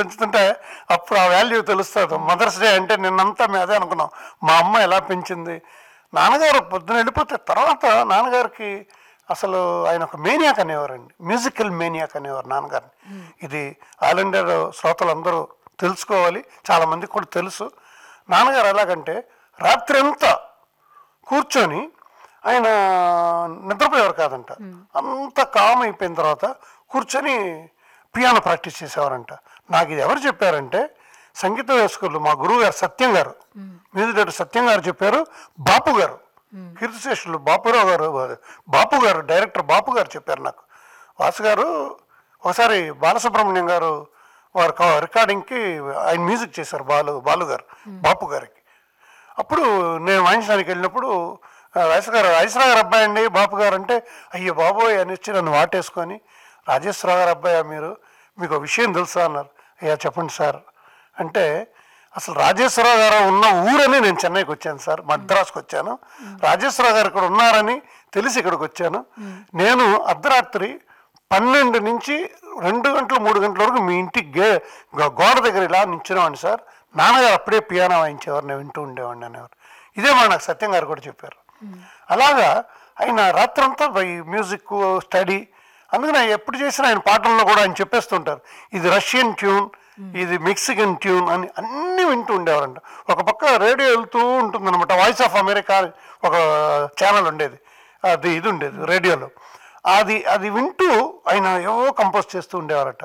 పెంచుతుంటే అప్పుడు ఆ వాల్యూ తెలుస్తుంది మదర్స్ డే అంటే నిన్నంతా మేము అదే అనుకున్నాం మా అమ్మ ఎలా పెంచింది నాన్నగారు పొద్దున వెళ్ళిపోతే తర్వాత నాన్నగారికి అసలు ఆయన ఒక మేనియాక్ అనేవారండి మ్యూజికల్ మేనియాక్ అనేవారు నాన్నగారిని ఇది ఆల్ ఇండియా శ్రోతలందరూ తెలుసుకోవాలి చాలా మందికి కూడా తెలుసు నాన్నగారు ఎలాగంటే రాత్రి అంతా కూర్చొని ఆయన నిద్రపోయేవారు కాదంట అంత కామ్ అయిపోయిన తర్వాత కూర్చొని పియానో ప్రాక్టీస్ చేసేవారంట నాకు ఇది ఎవరు చెప్పారంటే సంగీత వేసుకులు మా గురువు గారు సత్యం గారు మ్యూజిక్ డైరెక్టర్ సత్యం గారు చెప్పారు బాపు గారు కీర్తిశేషులు బాపురావు గారు బాపు గారు డైరెక్టర్ బాపు గారు చెప్పారు నాకు వాసు గారు ఒకసారి బాలసుబ్రహ్మణ్యం గారు వారు కా- రికార్డింగ్కి ఆయన మ్యూజిక్ చేశారు బాలు బాలు గారు బాపు గారికి అప్పుడు నేను వాయించడానికి వెళ్ళినప్పుడు వయసు గారు వయసురావు గారు అబ్బాయి అండి బాపు గారు అంటే అయ్యో బాబోయ్ అని వచ్చి నన్ను వాటేసుకొని రాజేశ్వరరావు గారు అబ్బాయా మీరు మీకు ఒక విషయం తెలుసా అన్నారు అయ్యా చెప్పండి సార్ అంటే అసలు రాజేశ్వరరావు గారు ఉన్న ఊరని నేను చెన్నైకి వచ్చాను సార్ మద్రాసుకు వచ్చాను రాజేశ్వరరావు గారు ఇక్కడ ఉన్నారని తెలిసి ఇక్కడికి వచ్చాను నేను అర్ధరాత్రి పన్నెండు నుంచి రెండు గంటలు మూడు గంటల వరకు మీ ఇంటి గే గో- గోడ దగ్గర ఇలా నించునేవాడిని సార్ నాన్నగారు అప్పుడే పియానో వాయించేవారు నేను వింటూ ఉండేవాడిని అనేవారు ఇదే మా నాకు సత్యం గారు కూడా చెప్పారు అలాగా ఆయన రాత్రంతా ఈ మ్యూజిక్ స్టడీ అందుకని ఆయన ఎప్పుడు చేసినా ఆయన పాటల్లో కూడా ఆయన చెప్పేస్తుంటారు ఇది రష్యన్ ట్యూన్ ఇది మెక్సికన్ ట్యూన్ అని అన్నీ వింటూ ఉండేవారంట ఒక పక్క రేడియో వెళ్తూ ఉంటుందన్నమాట వాయిస్ ఆఫ్ అమెరికా అని ఒక ఛానల్ ఉండేది అది ఇది ఉండేది రేడియోలో అది అది వింటూ ఆయన ఏవో కంపోజ్ చేస్తూ ఉండేవారట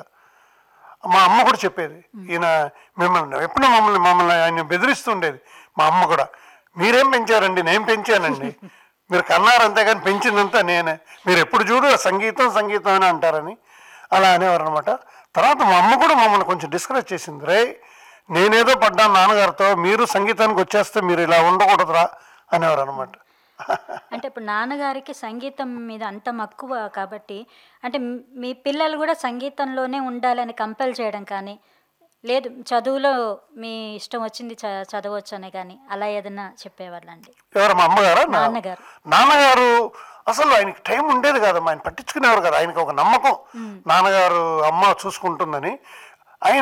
మా అమ్మ కూడా చెప్పేది ఈయన మిమ్మల్ని ఎప్పుడు మమ్మల్ని మమ్మల్ని ఆయన బెదిరిస్తూ ఉండేది మా అమ్మ కూడా మీరేం పెంచారండి నేను పెంచానండి మీరు కన్నారు అంతేగాని పెంచిందంతా నేనే మీరు ఎప్పుడు చూడు సంగీతం సంగీతం అని అంటారని అలా అనేవారు అనమాట తర్వాత మా అమ్మ కూడా మమ్మల్ని కొంచెం డిస్కరేజ్ చేసింది రే నేనేదో పడ్డాను నాన్నగారితో మీరు సంగీతానికి వచ్చేస్తే మీరు ఇలా ఉండకూడదురా అనేవారు అనమాట అంటే ఇప్పుడు నాన్నగారికి సంగీతం మీద అంత మక్కువ కాబట్టి అంటే మ్- మీ పిల్లలు కూడా సంగీతంలోనే ఉండాలని కంపెల్ చేయడం కానీ లేదు చదువులో మీ ఇష్టం వచ్చింది చ చదవచ్చు అని కానీ అలా ఏదైనా చెప్పేవాళ్ళండి ఎవరు మా అమ్మగారా నా- నాన్నగారు. నాన్నగారు అసలు ఆయనకి టైం ఉండేది కాదమ్మా ఆయన పట్టించుకునేవారు కదా ఆయనకి ఒక నమ్మకం నాన్నగారు అమ్మ చూసుకుంటుందని ఆయన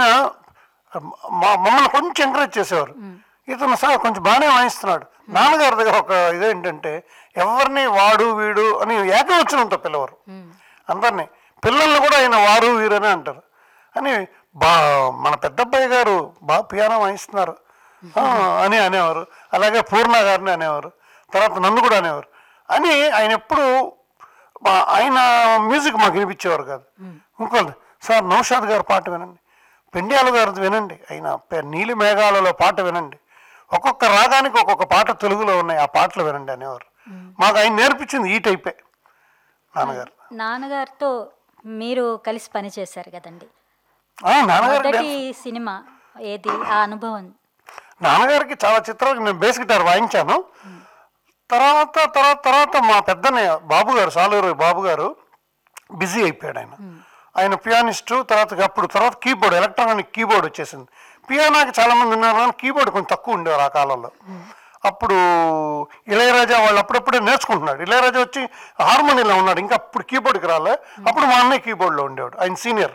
మా మమ్మల్ని కొంచెం ఎంకరేజ్ చేసేవారు ఇతను సార్ కొంచెం బాగానే వాయిస్తున్నాడు నాన్నగారి దగ్గర ఒక ఇదేంటంటే ఎవరిని వాడు వీడు అని ఏకవచనంతో పిలవరు అందరినీ పిల్లల్ని కూడా ఆయన వారు వీరు అని అంటారు అని బా మన పెద్దబ్బాయి గారు బాగా పియానో వాయిస్తున్నారు ఆ, అని అనేవారు అలాగే పూర్ణ గారిని అనేవారు తర్వాత నన్ను కూడా అనేవారు అని ఆయన ఎప్పుడు మా- ఆయన మ్యూజిక్ మాకు వినిపించేవారు కాదు ఇంకోటి సార్ నౌషాద్ గారి పాట వినండి పెండ్యాల గారిది వినండి ఆయన పె- నీలి మేఘాలలో పాట వినండి ఒక్కొక్క రాగానికి ఒక్కొక్క పాట తెలుగులో ఉన్నాయి ఆ పాటలు వినండి అనేవారు మాకు ఆయన నేర్పించింది ఈ టైపే నాన్నగారు నాన్నగారితో మీరు కలిసి పనిచేశారు కదండి ఆ, నాన్నగారు మొదటి సినిమా ఏది ఆ అనుభవం నాన్నగారికి చాలా చిత్రాలకు నేను బేస్ గిటార్ వాయించాను తర్వాత తర్వాత తర్వాత మా పెద్దన్నయ్య బాబు గారు సాలూరు బాబు గారు బిజీ అయిపోయాడు ఆయన ఆయన పియానిస్టు తర్వాత అప్పుడు తర్వాత కీబోర్డ్ ఎలక్ట్రానిక్ కీబోర్డ్ వచ్చేసింది పియానోకి చాలా మంది ఉన్నారు కానీ కీబోర్డ్ కొంచెం తక్కువ ఉండేవారు ఆ కాలంలో అప్పుడు ఇళయరాజా వాళ్ళు అప్పుడప్పుడే నేర్చుకుంటున్నాడు ఇళయరాజా వచ్చి హార్మోనియంలో ఉన్నాడు ఇంకా అప్పుడు కీబోర్డ్కి రాలే అప్పుడు మా అన్నయ్య కీబోర్డ్లో ఉండేవాడు ఆయన సీనియర్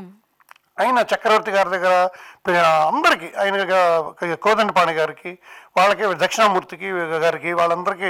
ఆయన చక్రవర్తి గారి దగ్గర పి- అందరికీ ఆయన గా- కోదండపాణి గారికి వాళ్ళకి దక్షిణామూర్తికి గారికి వాళ్ళందరికీ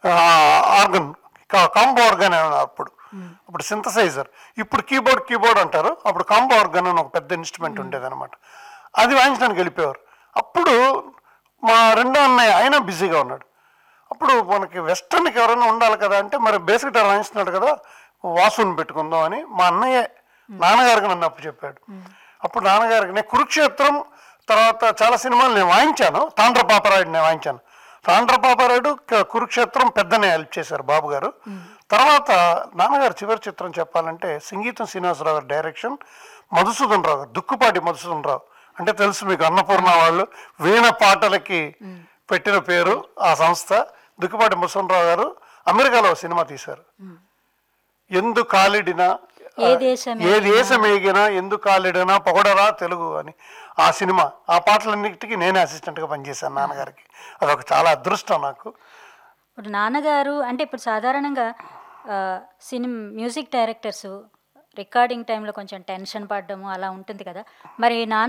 ఆర్గన్ కాంబో ఆర్గన్ అని అప్పుడు అప్పుడు సింథసైజర్ ఇప్పుడు కీబోర్డ్ కీబోర్డ్ అంటారు అప్పుడు కాంబో ఆర్గన్ అని ఒక పెద్ద ఇన్స్ట్రుమెంట్ ఉండేది అనమాట అది వాయించడానికి వెళ్ళిపోయారు అప్పుడు మా రెండో అన్నయ్య ఆయన బిజీగా ఉన్నాడు అప్పుడు మనకి వెస్టర్న్కి ఎవరైనా ఉండాలి కదా అంటే మరి బేస్ గిటార్ వాయిస్తున్నాడు కదా వాసుని పెట్టుకుందాం అని మా అన్నయ్య నాన్నగారికి నన్ను అప్పు చెప్పాడు అప్పుడు నాన్నగారికి నేను కురుక్షేత్రం తర్వాత చాలా సినిమాలు నేను వాయించాను తాండ్ర పాపరాయుడు నేను వాయించాను తాండ్ర పాపరాయుడు క- కురుక్షేత్రం పెద్దనే హెల్ప్ చేశారు బాబు గారు తర్వాత నాన్నగారు చివరి చిత్రం చెప్పాలంటే సంగీతం శ్రీనివాసరావు గారి డైరెక్షన్ మధుసూదన్ రావు గారు దుక్కుపాటి మధుసూదన్ రావు అంటే తెలుసు మీకు అన్నపూర్ణ వాళ్ళు వీణ పాటలకి పెట్టిన పేరు ఆ సంస్థ దుక్కుపాటి మధుసూదన్ రావు గారు అమెరికాలో ఒక సినిమా తీశారు ఎందు కాలిడినా ఏ దేశం ఏ దేశం ఏగినా ఎందు కాలిడినా పొగడరా తెలుగు అని ఆ సినిమా ఆ పాటలన్నిటికీ నేనే అసిస్టెంట్గా పనిచేశాను నాన్నగారికి అదొక చాలా అదృష్టం నాకు ఇప్పుడు నాన్నగారు అంటే ఇప్పుడు సాధారణంగా సినిమా మ్యూజిక్ డైరెక్టర్స్ రికార్డింగ్ టైంలో కొంచెం టెన్షన్ పడడము అలా ఉంటుంది కదా మరి నాన్న